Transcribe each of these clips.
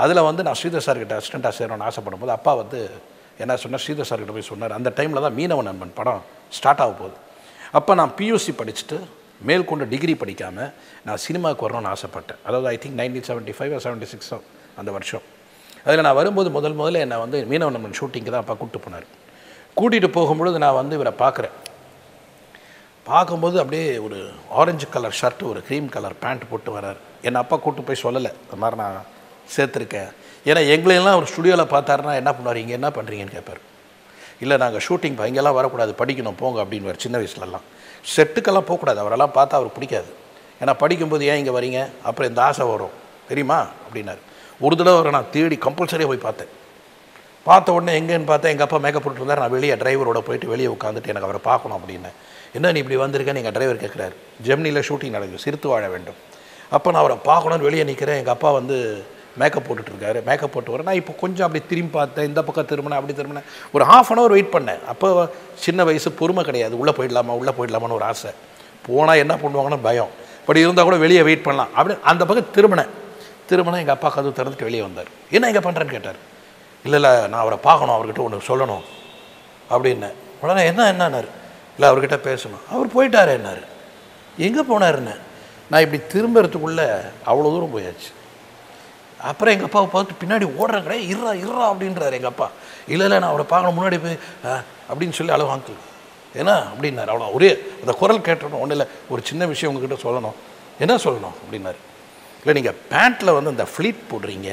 அதில் வந்து நான் ஸ்ரீதர் சார் கிட்ட அசிஸ்டண்ட்டாக சேரணும்னு ஆசைப்படும் போது அப்பா வந்து என்ன சொன்னார் ஸ்ரீதர் சார் கிட்ட போய் சொன்னார் அந்த டைமில் தான் மீனவ நண்பன் படம் ஸ்டார்ட் ஆக போகுது அப்போ நான் பியூசி படிச்சுட்டு மேற்கொண்டு டிகிரி படிக்காமல் நான் சினிமாவுக்கு வரணும்னு ஆசைப்பட்டேன் அதாவது I think nineteen seventy five seventy six அந்த வருஷம் அதில் நான் வரும்போது முதல் முதல்ல என்னை வந்து மீனவ நண்பன் ஷூட்டிங்க்கு தான் அப்பா கூப்பிட்டு போனார் கூட்டிகிட்டு போகும்பொழுது நான் வந்து இவரை பார்க்குறேன் பார்க்கும்போது அப்படியே ஒரு ஆரஞ்சு கலர் ஷர்ட்டு ஒரு க்ரீம் கலர் பேண்ட் போட்டு வரார் என் அப்பா கூப்பிட்டு போய் சொல்லலை இந்த மாதிரி நான் சேர்த்துருக்கேன் ஏன்னா எங்களையெல்லாம் ஒரு ஸ்டுடியோவில் பார்த்தாருன்னா என்ன பண்ணுவார் இங்கே என்ன பண்ணுறீங்கன்னு கேட்பார் இல்லை நாங்கள் ஷூட்டிங் இங்கெல்லாம் வரக்கூடாது படிக்கணும் போங்க அப்படின்னு சின்ன வயசுலலாம் செட்டுக்கெல்லாம் போகக்கூடாது அவரெல்லாம் பார்த்தா அவருக்கு பிடிக்காது ஏன்னா படிக்கும்போது ஏன் இங்கே வரீங்க அப்புறம் இந்த ஆசை வரும் தெரியுமா அப்படின்னாரு ஒரு தடவை அவரை நான் தேடி கம்பல்சரியாக போய் பார்த்தேன் பார்த்த உடனே எங்கேன்னு பார்த்தா எங்கள் அப்பா மேக்கப் போட்டுருந்தார் நான் வெளியே டிரைவரோட போயிட்டு வெளியே உட்காந்துட்டு எனக்கு அவரை பார்க்கணும் அப்படின்னேன் என்ன நீ இப்படி வந்திருக்கேன்னு எங்கள் டிரைவர் கேட்குறாரு ஜெமினியில் ஷூட்டிங் நடக்குது சிரித்து வாழ வேண்டும் அப்போ நான் அவரை பார்க்கணும்னு வெளியே நிற்கிறேன் எங்கள் அப்பா வந்து மேக்கப் போட்டுட்ருக்காரு மேக்கப் போட்டு வரேன் நான் இப்போ கொஞ்சம் அப்படி திரும்பி பார்த்தேன் இந்த பக்கம் திரும்பினேன் அப்படி திரும்பினேன் ஒரு ஹாஃப் அன் ஹவர் வெயிட் பண்ணேன் அப்போ சின்ன வயசு பொறுமை கிடையாது உள்ளே போயிடலாமா உள்ளே போயிடலாமான்னு ஒரு ஆசை போனால் என்ன பண்ணுவாங்கன்னு பயம் இப்படி இருந்தால் கூட வெளியே வெயிட் பண்ணலாம் அப்படி அந்த பக்கம் திரும்பினேன் திரும்பினா எங்கள் அப்பா கதவு திறந்துட்டு வெளியே வந்தார் என்ன இங்கே பண்ணுறேன்னு கேட்டார் இல்லை இல்லை நான் அவரை பார்க்கணும் அவர்கிட்ட ஒன்று சொல்லணும் அப்படின்னேன் உடனே என்ன என்னானார் இல்லை அவர்கிட்ட பேசணும் அவர் போயிட்டாரு என்னார் எங்கே போனாருன்னு நான் இப்படி திரும்புறதுக்குள்ளே அவ்வளோ தூரம் போயாச்சு அப்புறம் எங்கள் அப்பாவை பார்த்து பின்னாடி ஓடுறேன் கிடையாது இருறா இருறா அப்படின்றாரு எங்கள் அப்பா இல்லை இல்லை நான் அவரை பார்க்கணும் முன்னாடி போய் "ஆ," அப்படின்னு சொல்லி அளவு அங்கிள் ஏன்னா அப்படின்னாரு அவ்வளோ ஒரே அந்த குரல் கேட்டணும் ஒன்றும் இல்லை ஒரு சின்ன விஷயம் உங்ககிட்ட சொல்லணும் என்ன சொல்லணும் அப்படின்னாரு இல்லை நீங்கள் பேண்ட்டில் வந்து இந்த ஃப்ளீட் போடுறீங்க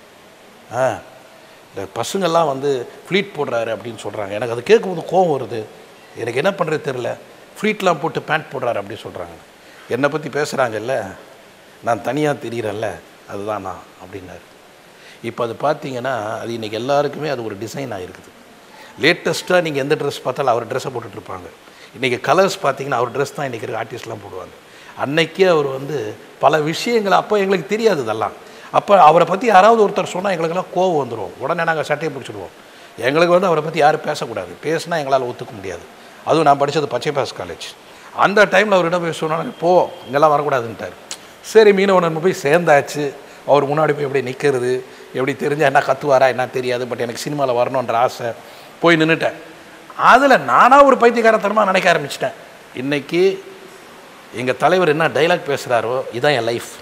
ஆ இந்த பசங்கள்லாம் வந்து ஃப்ளீட் போடுறாரு அப்படின்னு சொல்கிறாங்க எனக்கு அது கேட்கும்போது கோவம் வருது எனக்கு என்ன பண்ணுறது தெரில ஃப்ளீட்லாம் போட்டு பேண்ட் போடுறாரு அப்படின்னு சொல்கிறாங்க என்னை பற்றி பேசுகிறாங்கல்ல நான் தனியாக தெரிகிறேன்ல அதுதான் நான் அப்படின்னாரு இப்போ அது பார்த்தீங்கன்னா அது இன்றைக்கி எல்லாருக்குமே அது ஒரு டிசைன் ஆகிருக்குது லேட்டஸ்ட்டாக நீங்கள் எந்த ட்ரெஸ் பார்த்தாலும் அவர் ட்ரெஸ்ஸை போட்டுட்ருப்பாங்க இன்றைக்கி கலர்ஸ் பார்த்தீங்கன்னா அவர் ட்ரெஸ் தான் இன்றைக்கி இருக்க ஆர்டிஸ்ட்லாம் போடுவாங்க அன்னைக்கே அவர் வந்து பல விஷயங்கள் அப்போ எங்களுக்கு தெரியாது இதெல்லாம் அப்போ அவரை பற்றி யாராவது ஒருத்தர் சொன்னால் எங்களுக்கெல்லாம் கோவம் வந்துடும் உடனே நாங்கள் சட்டையை பிடிச்சிடுவோம் எங்களுக்கு வந்து அவரை பற்றி யாரும் பேசக்கூடாது பேசினா எங்களால் ஒத்துக்க முடியாது அதுவும் நான் படித்தது பச்சை பாஸ் காலேஜ் அந்த டைமில் அவர்கிட்ட போய் சொன்னாங்க போ இங்கெல்லாம் வரக்கூடாதுன்ட்டார் சரி மீனவன் போய் சேர்ந்தாச்சு அவர் முன்னாடி போய் எப்படி நிற்கிறது எப்படி தெரிஞ்சால் என்ன கத்துவாரா என்ன தெரியாது பட் எனக்கு சினிமாவில் வரணுன்ற ஆசை போய் நின்றுட்டேன் அதில் நானாக ஒரு பைத்தியகாரத்தனமாக நினைக்க ஆரம்பிச்சிட்டேன் இன்றைக்கி எங்கள் தலைவர் என்ன டைலாக் பேசுகிறாரோ இதான் என் லைஃப்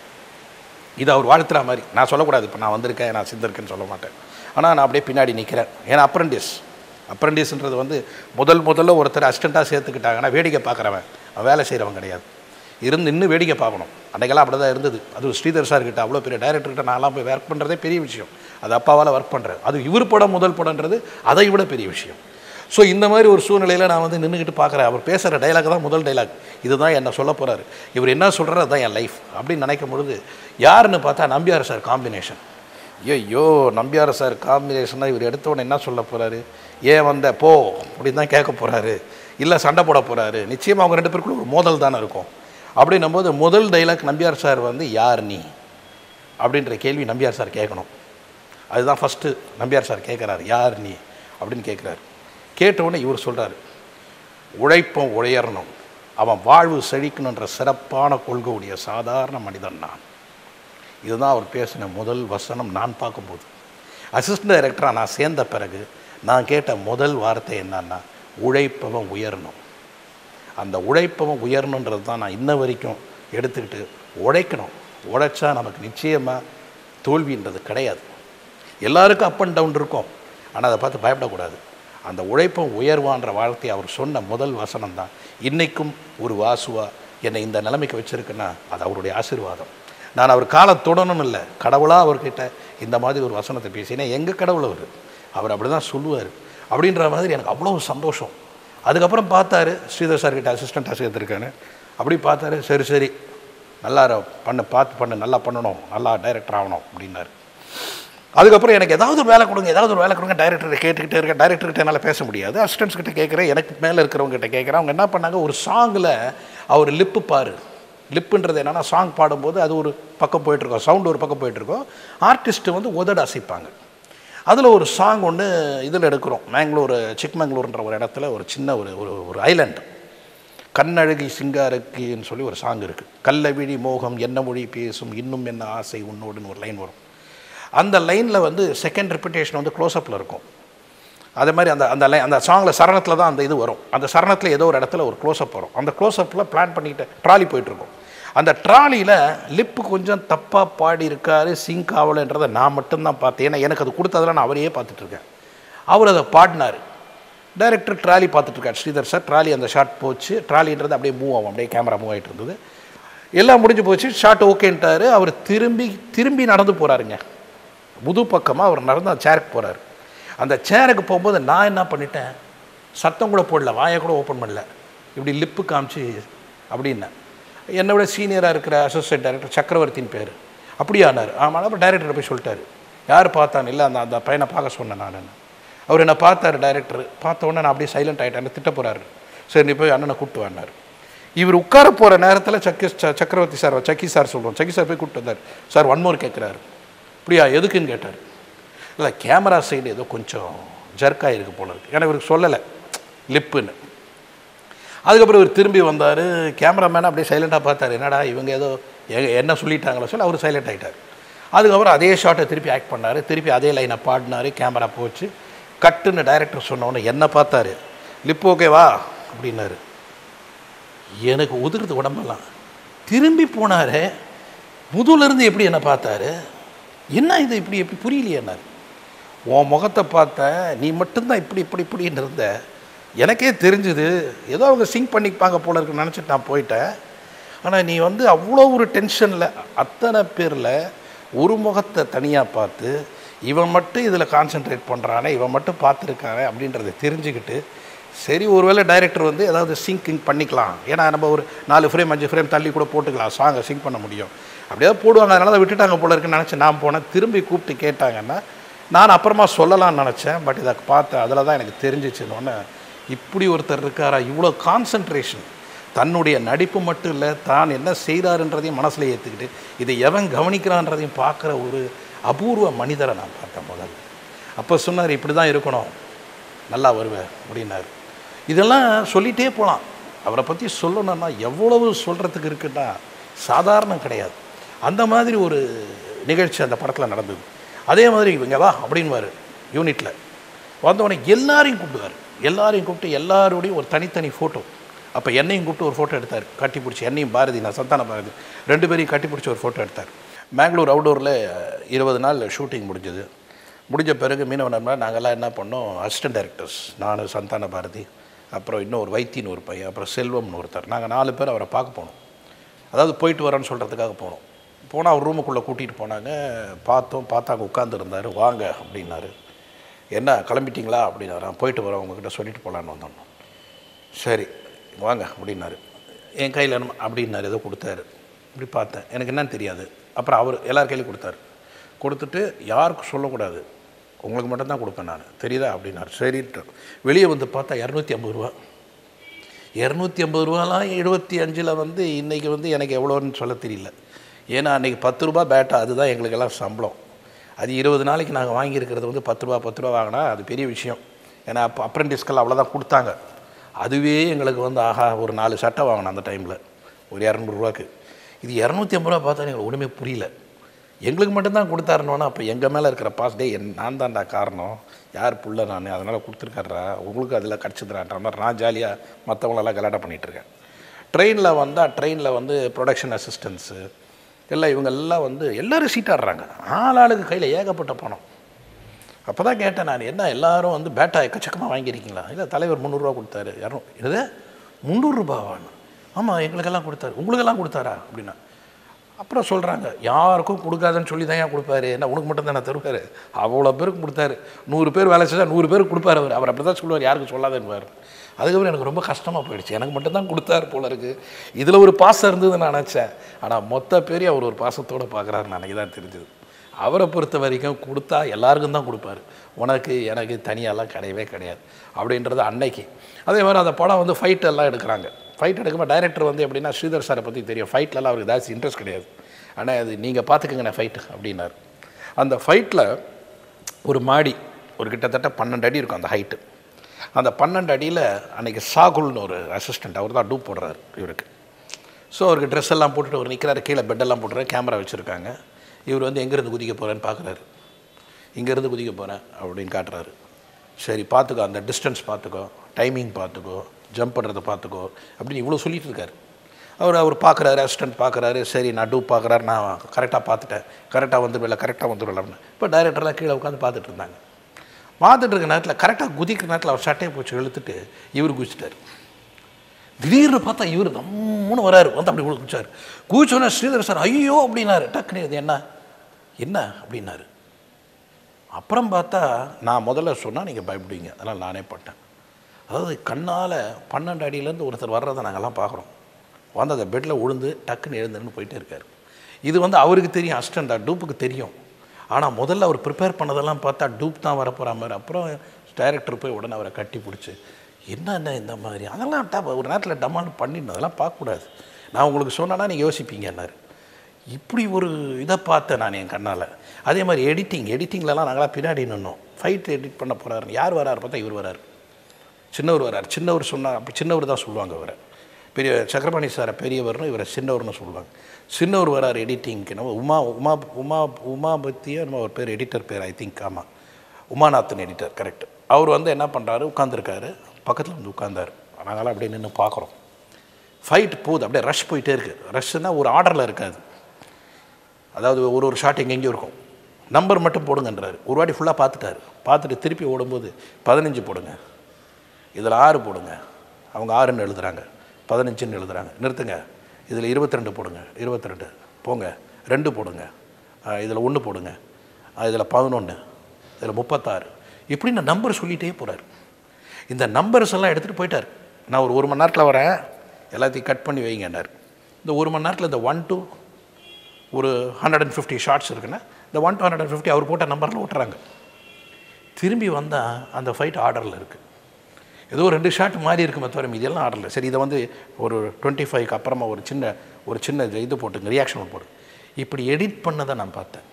இது அவர் வாழ்த்துற மாதிரி நான் சொல்லக்கூடாது இப்போ நான் வந்திருக்கேன் நான் சிந்திருக்கேன்னு சொல்ல மாட்டேன் ஆனால் நான் அப்படியே பின்னாடி நிற்கிறேன் ஏன்னா அப்ரண்டிஸ் அப்ரண்டிஸ்ன்றது வந்து முதல் முதல்ல ஒருத்தர் அசிஸ்டண்ட்டாக சேர்த்துக்கிட்டாங்கன்னா வேடிக்கை பார்க்குறவன் அவன் வேலை செய்கிறவன் கிடையாது இருந்து இன்னும் வேடிக்கை பார்க்கணும் அன்றைக்கெல்லாம் அப்படி தான் இருந்தது அது ஸ்ரீதர் சார் கிட்ட அவ்வளோ பெரிய டைரக்டர்கிட்ட நான்லாம் போய் ஒர்க் பண்ணுறதே பெரிய விஷயம் அது அப்பாவால் ஒர்க் பண்ணுறேன் அது இவர் படம் முதல் படம்ன்றது அதை விட பெரிய விஷயம் ஸோ இந்த மாதிரி ஒரு சூழ்நிலையில் நான் வந்து நின்றுக்கிட்டு பார்க்குறேன் அவர் பேசுகிற டைலாக் தான் முதல் டைலாக் இதுதான் என்ன சொல்ல போகிறாரு இவர் என்ன சொல்கிறார் அதுதான் என் லைஃப் அப்படின்னு நினைக்கும் பொழுது யாருன்னு பார்த்தா நம்பியார் சார் காம்பினேஷன் ஐயோ நம்பியார் சார் காம்பினேஷனாக இவர் எடுத்தவொடனே என்ன சொல்ல போகிறாரு ஏன் வந்த போ அப்படின்னு தான் கேட்க போகிறாரு இல்லை சண்டை போட போகிறாரு நிச்சயமாக அவங்க ரெண்டு பேருக்குள்ள ஒரு மோதல் தானே இருக்கும் அப்படின்னும் போது முதல் டைலாக் நம்பியார் சார் வந்து யார் நீ அப்படின்ற கேள்வி நம்பியார் சார் கேட்கணும் அதுதான் ஃபஸ்ட்டு நம்பியார் சார் கேட்குறாரு யார் நீ அப்படின்னு கேட்குறாரு கேட்டவுடனே இவர் சொல்கிறாரு உழைப்பம் உயரணும் அவன் வாழ்வு செழிக்கணுன்ற சிறப்பான கொள்கையுடைய சாதாரண மனிதன் நான் இதுதான் அவர் பேசின முதல் வசனம் நான் பார்க்கும்போது அசிஸ்டன்ட் டைரக்டராக நான் சேர்ந்த பிறகு நான் கேட்ட முதல் வார்த்தை என்னன்னா உழைப்பவன் உயரணும் அந்த உழைப்பவன் உயரணுன்றது தான் நான் இன்ன வரைக்கும் எடுத்துக்கிட்டு உழைக்கணும் உழைச்சா நமக்கு நிச்சயமாக தோல்வின்றது கிடையாது எல்லாருக்கும் அப் அண்ட் டவுன் இருக்கும் ஆனால் அதை பார்த்து பயப்படக்கூடாது அந்த உழைப்பம் உயர்வான்ற வார்த்தையை அவர் சொன்ன முதல் வசனம் தான் இன்றைக்கும் ஒரு வாசுவா என்னை இந்த நிலைமைக்கு வச்சுருக்குன்னா அது அவருடைய ஆசீர்வாதம் நான் அவர் காலை தொடணும்னு இல்லை கடவுளாக அவர்கிட்ட இந்த மாதிரி ஒரு வசனத்தை பேசினேன் எங்கள் கடவுள் அவர் அவர் அப்படி தான் சொல்லுவார் அப்படின்ற மாதிரி எனக்கு அவ்வளோ சந்தோஷம் அதுக்கப்புறம் பார்த்தாரு ஸ்ரீதர் சார் கிட்ட அசிஸ்டண்ட்டாக சேர்த்துருக்கான்னு அப்படி பார்த்தாரு சரி சரி நல்லா இரு, பண்ணு பார்த்து பண்ணு நல்லா பண்ணணும் நல்லா டைரக்டர் ஆகணும் அப்படின்னாரு அதுக்கப்புறம் எனக்கு ஏதாவது ஒரு வேலை கொடுங்க ஏதாவது ஒரு வேலை கொடுங்க டைரக்டர் கேட்டுக்கிட்டே இருக்கேன் டைரக்டர்கிட்ட என்னால் பேச முடியாது அசிஸ்டன்ஸ் கிட்ட கேட்குறேன் எனக்கு மேலே இருக்கிறவங்க கிட்ட கேட்குறேன் அவங்க என்ன பண்ணாங்க ஒரு சாங்கில் அவர் லிப்பு பாரு லிப்புன்றது என்னென்னா சாங் பாடும்போது அது ஒரு பக்கம் போயிட்டுருக்கோம் சவுண்டு ஒரு பக்கம் போயிட்டுருக்கோம் ஆர்டிஸ்ட்டு வந்து உதட அசைப்பாங்க அதில் ஒரு சாங் ஒன்று இதில் எடுக்கிறோம் மேங்களூர் சிக்மங்களூர்ன்ற ஒரு இடத்துல ஒரு சின்ன ஒரு ஒரு ஒரு ஐலண்ட் கண்ணழகி சிங்காரக்கின்னு சொல்லி ஒரு சாங் இருக்குது கள்ளவிழி மோகம் என்ன மொழி பேசும் இன்னும் என்ன ஆசை உன்னோடுன்னு ஒரு லைன் வரும் அந்த லைனில் வந்து செகண்ட் ரிப்பிட்டேஷன் வந்து க்ளோஸ்அப்பில் இருக்கும் அதே மாதிரி அந்த அந்த லை அந்த சாங்கில் சரணத்தில் தான் அந்த இது வரும் அந்த சரணத்தில் ஏதோ ஒரு இடத்துல ஒரு க்ளோஸ்அப் வரும் அந்த க்ளோஸ்அப்பில் பிளான் பண்ணிக்கிட்டு ட்ராலி போயிட்டுருக்கும் அந்த ட்ராலியில் லிப்பு கொஞ்சம் தப்பாக பாடி இருக்காரு சிங்க் ஆகலைன்றதை நான் மட்டும்தான் பார்த்தேன் ஏன்னா எனக்கு அது கொடுத்ததெல்லாம் நான் அவரையே பார்த்துட்ருக்கேன் அவர் அதை பாடினார் டைரக்டர் ட்ராலி பார்த்துட்ருக்காரு ஸ்ரீதர் சார் ட்ராலி அந்த ஷாட் போச்சு ட்ராலின்றது அப்படியே மூவ் ஆகும் அப்படியே கேமரா மூவ் ஆகிட்டு இருந்தது எல்லாம் முடிஞ்சு போச்சு ஷாட் ஓகேன்ட்டாரு அவர் திரும்பி திரும்பி நடந்து போகிறாருங்க முது பக்கமாக அவர் நடந்து அந்த சேருக்கு போகிறாரு அந்த சேருக்கு போகும்போது நான் என்ன பண்ணிட்டேன் சத்தம் கூட போடல வாயை கூட ஓப்பன் பண்ணல இப்படி லிப்பு காமிச்சு அப்படின்னேன் என்னை விட சீனியராக இருக்கிற அசோசியேட் டைரக்டர் சக்கரவர்த்தின் பேர் அப்படியானார் ஆமாம் அப்புறம் டைரக்டர் போய் சொல்லிட்டாரு யார் பார்த்தான்னு இல்லை அந்த அந்த பையனை பார்க்க சொன்னேன் நான் அவர் என்னை பார்த்தாரு டைரக்டர் பார்த்த உடனே நான் அப்படியே சைலண்ட் ஆகிட்டேன் திட்ட போகிறாரு சரி நீ போய் அண்ணனை கூப்பிட்டு வானார் இவர் உட்கார போகிற நேரத்தில் சக்கி ச- சக்கரவர்த்தி சார் சக்கி சார் சொல்கிறோம் சக்கி சார் போய் கூப்பிட்டு வந்தார் சார் ஒன் மோர் கேட்குறாரு அப்படியா எதுக்குன்னு கேட்டார் இல்லை கேமரா சைடு ஏதோ கொஞ்சம் ஜர்க்காக இருக்கு போல இருக்கு ஏன்னா இவருக்கு சொல்லலை லிப்புன்னு அதுக்கப்புறம் இவர் திரும்பி வந்தார் கேமராமேனை அப்படியே சைலண்ட்டாக பார்த்தாரு என்னடா இவங்க ஏதோ எ- என்ன சொல்லிட்டாங்களோ சொல்லி அவர் சைலண்ட் ஆகிட்டார் அதுக்கப்புறம் அதே ஷாட்டை திருப்பி ஆக்ட் பண்ணார் திருப்பி அதே லைனை பாடினார் கேமரா போச்சு கட்டுன்னு டைரக்டர் சொன்ன உடனே என்ன பார்த்தாரு லிப் ஓகேவா அப்படின்னாரு எனக்கு உதிர்றது உடம்பெல்லாம் திரும்பி போனாரு முதுலேருந்து எப்படி என்ன பார்த்தாரு என்ன இது இப்படி எப்படி புரியலையேன்னாரு உன் முகத்தை பார்த்தேன் நீ மட்டும்தான் இப்படி இப்படி இப்படின்னு இருந்த எனக்கே தெரிஞ்சுது ஏதோ அவங்க சிங்க் பண்ணிப்பாங்க போல இருக்குன்னு நினச்சிட்டு நான் போயிட்டேன் ஆனால் நீ வந்து அவ்வளோ ஒரு டென்ஷனில் அத்தனை பேரில் ஒரு முகத்தை தனியாக பார்த்து இவன் மட்டும் இதில் கான்சென்ட்ரேட் பண்ணுறானே இவன் மட்டும் பார்த்துருக்கானே அப்படின்றத தெரிஞ்சுக்கிட்டு சரி ஒருவேளை டைரக்டர் வந்து ஏதாவது சிங்கிங் பண்ணிக்கலாம் ஏன்னா நம்ம ஒரு நாலு ஃப்ரேம் அஞ்சு ஃப்ரேம் தள்ளி கூட போட்டுக்கலாம் சாங்கை சிங்க் பண்ண முடியும் அப்படியாவது போடுவாங்க அதனால தான் விட்டுட்டாங்க போல இருக்குன்னு நினச்சி நான் போனேன் திரும்பி கூப்பிட்டு கேட்டாங்கன்னா நான் அப்புறமா சொல்லலாம்னு நினச்சேன் பட் இதை பார்த்தேன் அதில் தான் எனக்கு தெரிஞ்சிச்சுன்னு இப்படி ஒருத்தர் இருக்காரா இவ்வளோ கான்சன்ட்ரேஷன் தன்னுடைய நடிப்பு மட்டும் இல்லை தான் என்ன செய்கிறாருன்றதையும் மனசில் ஏற்றுக்கிட்டு இதை எவன் கவனிக்கிறான்றதையும் பார்க்குற ஒரு அபூர்வ மனிதரை நான் பார்த்தேன் முதல்ல அப்போ சொன்னார் இப்படி தான் இருக்கணும் நல்லா வருவேன் அப்படின்னாரு இதெல்லாம் சொல்லிகிட்டே போகலாம் அவரை பற்றி சொல்லணும்னா எவ்வளவு சொல்கிறதுக்கு இருக்குன்னா சாதாரணம் கிடையாது அந்த மாதிரி ஒரு நிகழ்ச்சி அந்த படத்தில் நடந்தது அதே மாதிரி இவங்க வா அப்படின்வாரு யூனிட்டில் வந்தவொடனே எல்லாரையும் கூப்பிடுவார் எல்லாரையும் கூப்பிட்டு எல்லாரோடையும் ஒரு தனித்தனி ஃபோட்டோ அப்போ என்னையும் கூப்பிட்டு ஒரு ஃபோட்டோ எடுத்தார் கட்டி பிடிச்சி என்னையும் பாரதி நான் சந்தான பாரதி ரெண்டு பேரையும் கட்டி பிடிச்சி ஒரு ஃபோட்டோ எடுத்தார் மேங்களூர் அவுடோரில் இருபது நாள் ஷூட்டிங் முடிஞ்சது முடிஞ்ச பிறகு மீனவனம்னா நாங்கள்லாம் என்ன பண்ணோம் அசிஸ்டன்ட் டைரக்டர்ஸ் நான் சந்தான பாரதி அப்புறம் இன்னும் ஒரு வைத்தின்னு ஒரு பையன் அப்புறம் செல்வம்னு ஒருத்தர் நாங்கள் நாலு பேர் அவரை பார்க்க போனோம் அதாவது போயிட்டு வரேன்னு சொல்கிறதுக்காக போனோம் போனால் அவர் ரூமுக்குள்ளே கூட்டிகிட்டு போனாங்க பார்த்தோம் பார்த்தாங்க உட்காந்துருந்தார் வாங்க அப்படின்னாரு என்ன கிளம்பிட்டீங்களா அப்படின்னாரு "நான் போயிட்டு வரேன் உங்ககிட்ட சொல்லிட்டு போகலான்னு வந்தோம் சரி வாங்க அப்படின்னாரு என் கையில் என்ன அப்படின்னாரு ஏதோ கொடுத்தாரு இப்படி பார்த்தேன் எனக்கு என்னன்னு தெரியாது அப்புறம் அவர் எல்லார் கையிலையும் கொடுத்தாரு கொடுத்துட்டு யாருக்கும் சொல்லக்கூடாது உங்களுக்கு மட்டும்தான் கொடுப்பேன் நான் தெரியுதா அப்படின்னாரு சரின்ட்டு வெளியே வந்து பார்த்தா இரநூத்தி ஐம்பது ரூபா இரநூத்தி ஐம்பது ரூபாலாம் எழுபத்தி அஞ்சில் வந்து இன்றைக்கி வந்து எனக்கு எவ்வளோன்னு சொல்ல தெரியல ஏன்னா அன்றைக்கி பத்து ரூபா பேட்டா அதுதான் எங்களுக்கெல்லாம் சம்பளம் அது இருபது நாளைக்கு நாங்கள் வாங்கியிருக்கிறது வந்து பத்து ரூபா பத்து ரூபா வாங்கினா அது பெரிய விஷயம் ஏன்னா அப்போ அப்ரெண்டிஸ்க்கெல்லாம் அவ்வளோதான் கொடுத்தாங்க அதுவே எங்களுக்கு வந்து ஆஹா ஒரு நாலு சட்டை வாங்கினோம் அந்த டைமில் ஒரு இரநூறுவாக்கு இது இரநூத்தி ஐம்பது ரூபா பார்த்தா எங்களுக்கு ஒன்றுமே புரியல எங்களுக்கு மட்டும்தான் கொடுத்தாருனோன்னா அப்போ எங்கள் மேலே இருக்கிற பாஸ் டே என் நான் தான்டா காரணம் யார் புள்ள நான் அதனால் கொடுத்துருக்காரா உங்களுக்கு அதில் கிடச்சிதுறான்ற மாதிரி நான் ஜாலியாக மற்றவங்களெல்லாம் கலாட்டம் பண்ணிகிட்டு இருக்கேன் ட்ரெயினில் வந்தால் ட்ரெயினில் வந்து ப்ரொடக்ஷன் அசிஸ்டன்ஸு எல்லாம் இவங்க எல்லாம் வந்து எல்லோரும் சீட்டாடுறாங்க ஆளாளுக்கு கையில் ஏகப்பட்ட பணம் அப்போ தான் கேட்டேன் நான் என்ன எல்லாரும் வந்து பேட்டா எக்கச்சக்கமாக வாங்கியிருக்கீங்களா இல்லை தலைவர் முந்நூறுரூவா கொடுத்தாரு இரநூ இது முந்நூறுரூபாவான்னு ஆமாம் எங்களுக்கெல்லாம் கொடுத்தாரு உங்களுக்கெல்லாம் கொடுத்தாரா அப்படின்னா அப்புறம் சொல்கிறாங்க யாருக்கும் கொடுக்காதுன்னு சொல்லி தான் ஏன் கொடுப்பாரு என்ன உனக்கு மட்டும் தானே தருவார் அவ்வளோ பேருக்கு கொடுத்தாரு நூறு பேர் வேலை செஞ்சால் நூறு பேருக்கு கொடுப்பாரு அவர் அவர் அப்படி தான் சொல்லுவார் யாருக்கும் சொல்லாதேன்னுவார் அதுக்கப்புறம் எனக்கு ரொம்ப கஷ்டமாக போயிடுச்சு எனக்கு மட்டும் தான் கொடுத்தாரு போல இருக்குது இதில் ஒரு பாசம் இருந்ததுன்னு நான் நினச்சேன் ஆனால் மொத்த பேரையும் அவர் ஒரு பாசத்தோடு பார்க்குறாருன்னு எனக்கு தான் தெரிஞ்சது அவரை பொறுத்த வரைக்கும் கொடுத்தா எல்லாருக்கும் தான் கொடுப்பாரு உனக்கு எனக்கு தனியாலாம் கிடையவே கிடையாது அப்படின்றது அன்னைக்கு அதே மாதிரி அந்த படம் வந்து ஃபைட் எல்லாம் எடுக்கிறாங்க ஃபைட் எடுக்கும்போது டைரக்டர் வந்து எப்படின்னா ஸ்ரீதர் சாரை பற்றி தெரியும் ஃபைட்லலாம் அவருக்கு ஜாஸ்தி இன்ட்ரெஸ்ட் கிடையாது ஆனால் அது நீங்கள் பார்த்துக்கங்கண்ணே ஃபைட்டு அப்படின்னாரு அந்த ஃபைட்டில் ஒரு மாடி ஒரு கிட்டத்தட்ட பன்னெண்டு அடி இருக்கும் அந்த ஹைட்டு அந்த பன்னெண்டு அடியில் அன்றைக்கி சாகுல்னு ஒரு அசிஸ்டண்ட் அவர் தான் டூப் போடுறாரு இவருக்கு ஸோ அவருக்கு ட்ரெஸ் எல்லாம் போட்டுட்டு அவர் நிற்கிறாரு கீழே பெட்டெல்லாம் போட்டுறாரு கேமரா வச்சுருக்காங்க இவர் வந்து எங்கேருந்து குதிக்க போகிறேன்னு பார்க்குறாரு இங்கேருந்து குதிக்க போகிறேன் அப்படின்னு காட்டுறாரு சரி பார்த்துக்கோ அந்த டிஸ்டன்ஸ் பார்த்துக்கோ டைமிங் பார்த்துக்கோ ஜம்ப் பண்ணுறதை பார்த்துக்கோ அப்படின்னு இவ்வளோ சொல்லிட்டு இருக்காரு அவர் அவர் பார்க்குறாரு அசிஸ்டன்ட் பார்க்குறாரு சரி நான் டூப் பார்க்குறாரு நான் கரெக்டாக பார்த்துட்டேன் கரெக்டாக வந்துடுவில்ல கரெக்டாக வந்துடுவில்ல இப்போ டைரக்டர்லாம் கீழே உட்காந்து பார்த்துட்டு இருந்தாங்க பார்த்துட்டு இருக்க நேரத்தில் கரெக்டாக குதிக்கிற நேரத்தில் அவர் சட்டையை போச்சு இழுத்துட்டு இவர் குதிச்சிட்டார் திடீர்னு பார்த்தா இவர் நம்மூணு வராரு வந்து அப்படி குதிச்சார் குதிச்சோன்னே ஸ்ரீதர் சார் ஐயோ அப்படின்னாரு டக்குனு இது என்ன என்ன அப்படின்னாரு அப்புறம் பார்த்தா நான் முதல்ல சொன்னால் நீங்கள் பயப்படுவீங்க அதனால் நானே பட்டேன் அதாவது கண்ணால் பன்னெண்டு அடியிலேருந்து ஒருத்தர் வர்றதை நாங்கள்லாம் பார்க்குறோம் வந்து அந்த பெட்டில் உழுந்து டக்குன்னு எழுந்துன்னு போயிட்டே இருக்கார் இது வந்து அவருக்கு தெரியும் அஸ்டண்டா டூப்புக்கு தெரியும் ஆனால் முதல்ல அவர் ப்ரிப்பேர் பண்ணதெல்லாம் பார்த்தா டூப் தான் வரப்போகிற மாதிரி அப்புறம் டைரக்டர் போய் உடனே அவரை கட்டி பிடிச்சி என்னென்ன இந்த மாதிரி அதெல்லாம் ட ஒரு நேரத்தில் டமாண்ட் பண்ணிடணும் அதெல்லாம் பார்க்கக்கூடாது நான் உங்களுக்கு சொன்னேன்னா நீங்கள் யோசிப்பீங்கன்னாரு இப்படி ஒரு இதை பார்த்தேன் நான் என் கண்ணால் அதே மாதிரி எடிட்டிங் எடிட்டிங்லலாம் நாங்களாம் பின்னாடி நின்னோம் ஃபைட் எடிட் பண்ண போகிறாரு யார் வராரு பார்த்தா இவர் வராரு சின்னவர் வரார் சின்னவர் சொன்னால் அப்படி சின்னவர் தான் சொல்லுவாங்க அவரை பெரிய சக்கரபாணி சாரை பெரியவர்னு இவரை சின்னவர்னு சொல்லுவாங்க சின்னவர் வரார் எடிட்டிங்க்கு நம்ம உமா உமா உமா உமா பற்றியே நம்ம ஒரு பேர் எடிட்டர் பேர் ஐ திங்க் ஆமாம் உமாநாதன் எடிட்டர் கரெக்ட் அவர் வந்து என்ன பண்ணுறாரு உட்காந்துருக்காரு பக்கத்தில் வந்து உட்காந்தார் நாங்களாம் அப்படியே நின்று பார்க்குறோம் ஃபைட் போகுது அப்படியே ரஷ் போயிட்டே இருக்குது ரஷ்னா ஒரு ஆர்டரில் இருக்காது அதாவது ஒரு ஒரு ஷாட் எங்கெங்கேயும் இருக்கும் நம்பர் மட்டும் போடுங்கன்றாரு ஒரு வாட்டி ஃபுல்லாக பார்த்துட்டாரு பார்த்துட்டு திருப்பி ஓடும்போது பதினஞ்சு போடுங்க இதில் ஆறு போடுங்க அவங்க ஆறுன்னு எழுதுறாங்க பதினஞ்சுன்னு எழுதுறாங்க நிறுத்துங்க இதில் இருபத்தி ரெண்டு போடுங்க இருபத்தி ரெண்டு போங்க ரெண்டு போடுங்க இதில் ஒன்று போடுங்க இதில் பதினொன்று இதில் முப்பத்தாறு இப்படின்னு நம்பர் சொல்லிகிட்டே போகிறார் இந்த நம்பர்ஸ் எல்லாம் எடுத்துகிட்டு போயிட்டார் நான் ஒரு ஒரு மணி நேரத்தில் வரேன் எல்லாத்தையும் கட் பண்ணி வைங்கன்னார் இந்த ஒரு மணி நேரத்தில் இந்த ஒன் டூ ஒரு ஹண்ட்ரட் அண்ட் ஃபிஃப்டி ஷார்ட்ஸ் இருக்குன்னா இந்த one two hundred and fifty அவர் போட்ட நம்பரில் விட்டுறாங்க திரும்பி வந்தால் அந்த ஃபைட் ஆர்டரில் இருக்குது ஏதோ ரெண்டு ஷாட் மாறி இருக்குமே தவிர இதெல்லாம் ஆர்டரில் சரி இதை வந்து ஒரு டுவெண்ட்டி ஃபைவ்க்கு அப்புறமா ஒரு சின்ன ஒரு சின்ன இது போட்டுங்க ரியாக்ஷன் போடு இப்படி எடிட் பண்ணதை நான் பார்த்தேன்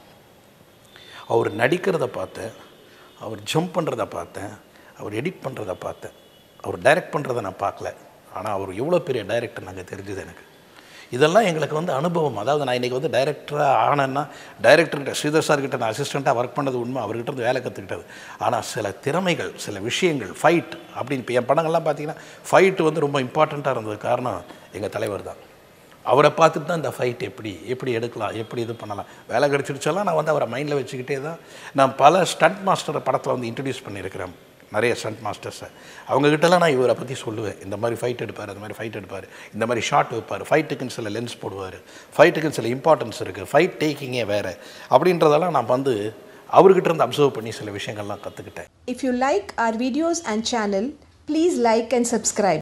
அவர் நடிக்கிறத பார்த்தேன் அவர் ஜம்ப் பண்ணுறத பார்த்தேன் அவர் எடிட் பண்ணுறத பார்த்தேன் அவர் டைரக்ட் பண்ணுறத நான் பார்க்கல ஆனால் அவர் எவ்வளோ பெரிய டைரக்டர் நாங்கள் தெரிஞ்சுது எனக்கு இதெல்லாம் எங்களுக்கு வந்து அனுபவம் அதாவது நான் இன்றைக்கி வந்து டைரக்டராக ஆனேன்னா டைரக்டர்கிட்ட ஸ்ரீதர் சார்கிட்ட நான் அசிஸ்டண்ட்டாக ஒர்க் பண்ணது உண்மை அவர்கிட்ட இருந்து வேலை கற்றுக்கிட்டது ஆனால் சில திறமைகள் சில விஷயங்கள் ஃபைட் அப்படின்னு இப்போ என் படங்கள்லாம் பார்த்தீங்கன்னா ஃபைட்டு வந்து ரொம்ப இம்பார்ட்டண்ட்டாக இருந்தது காரணம் எங்கள் தலைவர் தான் அவரை பார்த்துட்டு தான் இந்த ஃபைட் எப்படி எப்படி எடுக்கலாம் எப்படி இது பண்ணலாம் வேலை கிடச்சிருச்சாலாம் நான் வந்து அவரை மைண்டில் வச்சுக்கிட்டே தான் நான் பல ஸ்டண்ட் மாஸ்டரை படத்தில் வந்து இன்ட்ரடியூஸ் பண்ணியிருக்கிறேன் நிறைய ஸ்டண்ட் மாஸ்டர்ஸை அவங்ககிட்டலாம் நான் இவரை பற்றி சொல்லுவேன் இந்த மாதிரி ஃபைட் எடுப்பார் அந்த மாதிரி ஃபைட் எடுப்பார் இந்த மாதிரி ஷாட் வைப்பார் ஃபைட்டுக்குன்னு சில லென்ஸ் போடுவார் ஃபைட்டுக்குன்னு சில இம்பார்ட்டன்ஸ் இருக்குது ஃபைட் டேக்கிங்கே வேறு அப்படின்றதெல்லாம் நான் வந்து அவர்கிட்ட இருந்து அப்சர்வ் பண்ணி சில விஷயங்கள்லாம் கற்றுக்கிட்டேன் If you like our videos and channel, please like and subscribe.